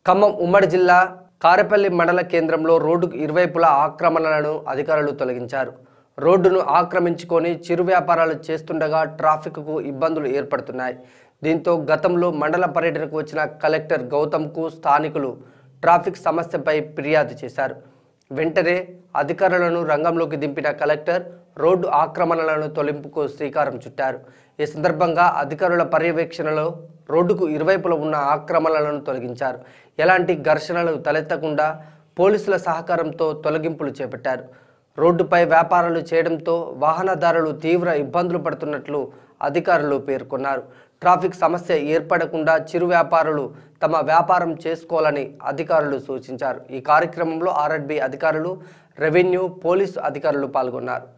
ఖమ్మం ఉమ్మడి జిల్లా కారెపల్లి మండల కేంద్రంలో రోడ్డుకు ఇరువైపులా ఆక్రమణలను అధికారులు తొలగించారు రోడ్డును ఆక్రమించుకొని చిరు వ్యాపారాలు చేస్తుండగా ట్రాఫిక్కు ఇబ్బందులు ఏర్పడుతున్నాయి దీంతో గతంలో మండల పర్యటనకు వచ్చిన కలెక్టర్ గౌతమ్కు స్థానికులు ట్రాఫిక్ సమస్యపై ఫిర్యాదు చేశారు వెంటనే అధికారులను రంగంలోకి దింపిన కలెక్టర్ రోడ్డు ఆక్రమణలను తొలగింపుకు శ్రీకారం చుట్టారు ఈ సందర్భంగా అధికారుల పర్యవేక్షణలో రోడ్డుకు ఇరువైపులా ఉన్న ఆక్రమణలను తొలగించారు ఎలాంటి ఘర్షణలు తలెత్తకుండా పోలీసుల సహకారంతో తొలగింపులు చేపట్టారు రోడ్డుపై వ్యాపారాలు చేయడంతో వాహనదారులు తీవ్ర ఇబ్బందులు పడుతున్నట్లు అధికారులు పేర్కొన్నారు ట్రాఫిక్ సమస్య ఏర్పడకుండా చిరు వ్యాపారులు తమ వ్యాపారం చేసుకోవాలని అధికారులు సూచించారు ఈ కార్యక్రమంలో ఆర్ఎడ్బి అధికారులు రెవెన్యూ పోలీసు అధికారులు పాల్గొన్నారు